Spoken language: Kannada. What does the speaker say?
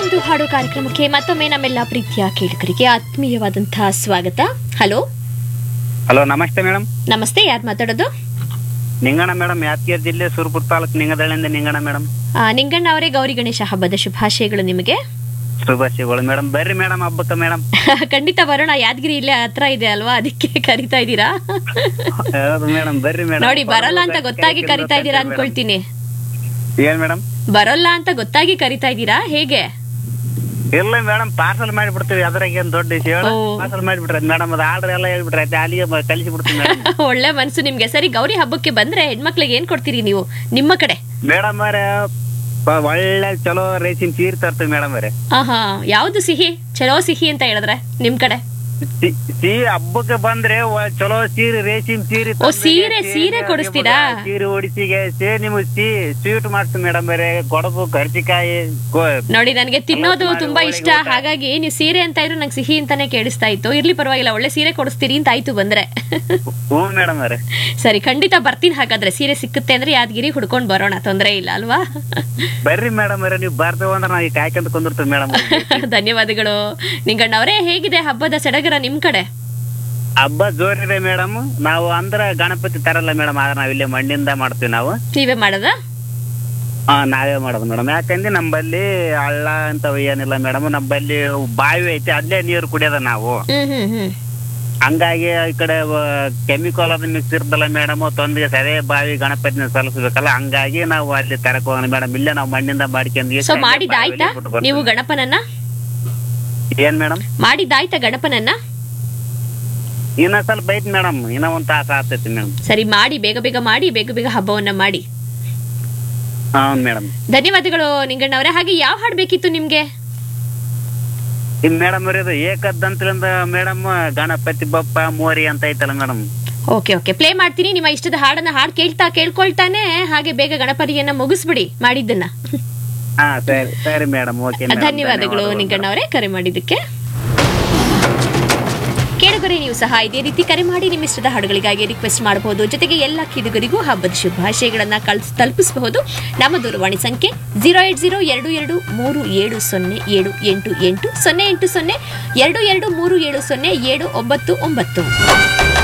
ಒಂದು ಹಾಡು ಕಾರ್ಯಕ್ರಮಕ್ಕೆ ಮತ್ತೊಮ್ಮೆ ನಮ್ಮೆಲ್ಲ ಪ್ರೀತಿಯ ಕೇಳುಗರಿಗೆ ಆತ್ಮೀಯವಾದಂತಹ ಸ್ವಾಗತ ಹಲೋ ಹಲೋ ನಮಸ್ತೆ ಮೇಡಮ್ ನಮಸ್ತೆ ಯಾರು ಮಾತಾಡೋದು ನಿಂಗಣ ಮೇಡಮ್ ಯಾದಗಿರಿ ಜಿಲ್ಲೆ ಸುರಪುರ ತಾಲೂಕು ನಿಂಗದಳ್ಳಿಯಿಂದ ನಿಂಗಣ ಮೇಡಮ್ ಆ, ನಿಂಗಣ್ಣ ಅವರೇ ಗೌರಿ ಗಣೇಶ ಹಬ್ಬದ ಶುಭಾಶಯಗಳು ನಿಮಗೆ ಶುಭಾಶಯಗಳು ಮೇಡಮ್ ಬರ್ರಿ ಮೇಡಮ್ ಹಬ್ಬಕ್ಕೆ ಮೇಡಮ್ ಖಂಡಿತ ಬರೋಣ ಯಾದಗಿರಿ ಇಲ್ಲೇ ಹತ್ರ ಇದೆ ಅಲ್ವಾ ಅದಕ್ಕೆ ಕರಿತಾ ಇದ್ದೀರಾ ಹೌದು ಮೇಡಮ್ ಬರ್ರಿ ಮೇಡಮ್ ನೋಡಿ ಬರಲ್ಲ ಅಂತ ಗೊತ್ತಾಗಿ ಕರಿತಾ ಇದ್ದೀರಾ ಅನ್ಕೊಳ್ತೀನಿ ಏನ್ ಮೇಡಮ್ ಬರೋಲ್ಲ ಅಂತ ಗೊತ್ತಾಗಿ ಕರಿತಾ ಇದ್ದೀರಾ ಹೇಗೆ ಇಲ್ಲ ಮೇಡಮ್ ಪಾರ್ಸಲ್ ಮಾಡಿಬಿಡ್ತೀವಿ ಅದ್ರಾಗ ಏನ್ ದೊಡ್ಡ ವಿಷಯ ಓ. ಪಾರ್ಸಲ್ ಮಾಡಿಬಿಟ್ರೆ ಮೇಡಮ್ ಅದು ಆರ್ಡರ್ ಎಲ್ಲ ಹೇಳ್ಬಿಟ್ರೆ ಆಯ್ತು ಅಲ್ಲಿಗೆ ಕಳಿಸಿ ಬಿಡ್ತೀವಿ ಮೇಡಮ್ ಒಳ್ಳೆ ಮನ್ಸು ನಿಮ್ಗೆ ಸರಿ ಗೌರಿ ಹಬ್ಬಕ್ಕೆ ಬಂದ್ರೆ ಹೆಣ್ಮಕ್ಳಿಗೆ ಏನ್ ಕೊಡ್ತೀರಿ ನೀವು ನಿಮ್ಮ ಕಡೆ ಮೇಡಮ್ ಅವರೇ ಒಳ್ಳೆ ಚಲೋ ರೇಸಿನ ಸೀರೆ ತರ್ತೀವಿ ಮೇಡಮ್ ಅವರೇ ಆಹಾ ಯಾವ್ದು ಸಿಹಿ ಚಲೋ ಸಿಹಿ ಅಂತ ಹೇಳಿದ್ರೆ ನಿಮ್ ಕಡೆ ಸೀ ಹಬ್ಬಕ್ಕೆ ಬಂದ್ರೆ ಒ- ಚಲೋ ಸೀರೆ ರೇಸಿನ ಸೀರೆ ಓ, ತಂದ್ರೆ ಸೀರೆ- ಸೀರೆ ಸೀರೆ ಕೊಡಿಸ್ತೀರಾ? ನಿಮ್ಗೆ ಸೀರೆ ಉಡಿಸಿಗೆ ಸೇ ನಿಮ್ಗೆ ಸೀ ಸ್ವೀಟ್ ಮಾಡ್ತೀವಿ ಮೇಡಮ್ ಅವರೇ ಕೊಡಗು ಕರ್ಚಿಕಾಯಿ ಕೋ- ನೋಡಿ ನನಗೆ ತಿನ್ನೋದು ಮಾಡಿ ತುಂಬಾ ಒಳಗೆ ಇಷ್ಟ ಊಟ. ಹಾಗಾಗಿ ನೀವು ಸೀರೆ ಅಂತ ಇದ್ರು ನಂಗೆ ಸಿಹಿ ಅಂತಾನೆ ಕೇಳಿಸ್ತಾ ಇತ್ತು ಇರ್ಲಿ ಪರವಾಗಿಲ್ಲ ಒಳ್ಳೆ ಸೀರೆ ಕೊಡಿಸ್ತೀರಿ ಅಂತ ಆಯ್ತು ಬಂದ್ರೆ ಹ್ಞೂ ಮೇಡಮ್ ಅವರೇ ಸರಿ ಖಂಡಿತ ಬರ್ತೀನಿ ಹಾಗಾದ್ರೆ ಸೀರೆ ಸಿಕ್ಕುತ್ತೆ ಅಂದ್ರೆ ಯಾದಗಿರಿ ಹುಡ್ಕೊಂಡ್ ಬರೋಣ ತೊಂದ್ರೆ ಇಲ್ಲ ಅಲ್ವಾ ಬರ್ರಿ ಮೇಡಮ್ ಅವರೇ ನೀವು ಬರ್ತೇವೆ ಅಂದ್ರೆ ನಾವು ಈಗ ಕಾಯ್ಕೊಂತ ಕುಂದಿರ್ತೀವಿ ಮೇಡಮ್ ಧನ್ಯವಾದಗಳು ನಿಂಗಣ್ಣವರೇ ಹೇಗಿದೆ ಹಬ್ಬದ ಸಡಗರ ನಿಮ್ ಕಡೆ ಹಬ್ಬ ಜೋರಿದೆ ಮೇಡಮ್ ನಾವು ಅಂದ್ರ ಗಣಪತಿ ತರಲ್ಲ ಮೇಡಮ್ ಆದ್ರೆ ನಾವ್ ಇಲ್ಲೇ ಮಣ್ಣಿಂದ ಮಾಡ್ತೀವಿ ನಾವು ನೀವೇ ಮಾಡದ ಹಾ ನಾವೇ ಮಾಡೋದು ಮೇಡಮ್ ಯಾಕಂದ್ರೆ ನಮ್ಮಲ್ಲಿ ಹಳ್ಳ ಅಂತ ಏನಿಲ್ಲ ಮೇಡಮ್ ನಮ್ಮಲ್ಲಿ ಬಾವಿ ಐತಿ ಅಲ್ಲೇ ನೀರು ಕುಡಿಯೋದ ನಾವು ಹ್ಮ್ ಹ್ಮ್ ಹ್ಮ್ ಹಂಗಾಗಿ ಈ ಕಡೆ ಕೆಮಿಕಲ್ ಅದು ಮಿಕ್ಸ್ ಇರ್ತಲ್ಲ ಮೇಡಮ್ ತೊಂದ್ರೆ ಸದೇ ಬಾವಿ ಗಣಪತಿನ ಸಲ್ಲಿಸ್ಬೇಕಲ್ಲ ಹಂಗಾಗಿ ನಾವು ಅಲ್ಲಿ ತರಕ್ ಹೋಗೋಣ ಮೇಡಮ್ ಇಲ್ಲೇ ನಾವು ಮಣ್ಣಿಂದ ಮಾಡ್ಕೊಂಡು ಸೊ ಮಾಡಿದ್ದಾಯ್ತಾ ನೀವು ಗಣಪನನ್ನ ಏನ್ ಮೇಡಮ್ ಮಾಡಿದ್ದಾಯ್ತಾ ಗಣಪನನ್ನ ಇನ್ನ ಸ್ವಲ್ಪ ಐತಿ ಮೇಡಮ್ ಇನ್ನ ಒಂದ್ ತಾಸ ಆಗ್ತೈತಿ ಮೇಡಮ್ ಸರಿ ಮಾಡಿ ಬೇಗ ಬೇಗ ಮಾಡಿ ಬೇಗ ಬೇಗ ಹಬ್ಬವನ್ನ ಮಾಡಿ ಹಾ ಮೇಡಮ್ ಧನ್ಯವಾದಗಳು ನಿಂಗಣ್ಣವರೇ ಹಾಗೆ ಯಾವ ಹಾಡ್ ಬೇಕಿತ್ತು ನಿಮ್ಗೆ ಈ ಮೇಡಮ್ ಇದು ಏಕದಂತಲಿಂದ ಮೇಡಮ್ ಗಣಪತಿ ಬಪ್ಪ ಮೋರಿ ಅಂತ ಐತಲ್ಲ ಮೇಡಮ್ ಓಕೆ ಓಕೆ ಪ್ಲೇ ಮಾಡ್ತೀನಿ ನಿಮ್ಮ ಇಷ್ಟದ ಹಾಡನ್ನ ಹಾಡು ಕೇಳ್ತಾ ಕೇಳ್ಕೊಳ್ತಾನೆ ಹಾಗೆ ಬೇಗ ಗಣಪತಿಯನ್ನ ಮುಗಿಸ್ಬಿಡಿ ಮಾಡಿದ್ದನ್ನ ಹಾ ಸರಿ ಸರಿ ಮೇಡಮ್ ಓಕೆ ಧನ್ಯವಾದಗಳು ನಿಂಗಣ್ಣವರೇ ಕರೆ ಮಾಡಿದ್ದಕ್ಕೆ ಕೇಳುಗರೆ ನೀವು ಸಹ ಇದೇ ರೀತಿ ಕರೆ ಮಾಡಿ ನಿಮ್ಮ ಇಷ್ಟದ ಹಾಡುಗಳಿಗಾಗಿ ರಿಕ್ವೆಸ್ಟ್ ಮಾಡಬಹುದು ಜೊತೆಗೆ ಎಲ್ಲ ಕಿಡುಗರಿಗೂ ಹಬ್ಬದ ಶುಭಾಶಯಗಳನ್ನ ಕಳ್ಸ್ ತಲುಪಿಸಬಹುದು ನಮ್ಮ ದೂರವಾಣಿ ಸಂಖ್ಯೆ ಜೀರೋ ಏಟ್ ಜೀರೋ ಎರಡು ಎರಡು ಮೂರು ಏಳು ಸೊನ್ನೆ ಏಳು ಎಂಟು ಎಂಟು ಸೊನ್ನೆ ಎಂಟು ಸೊನ್ನೆ ಎರಡು ಎರಡು ಮೂರು ಏಳು ಸೊನ್ನೆ ಏಳು ಒಂಬತ್ತು ಒಂಬತ್ತು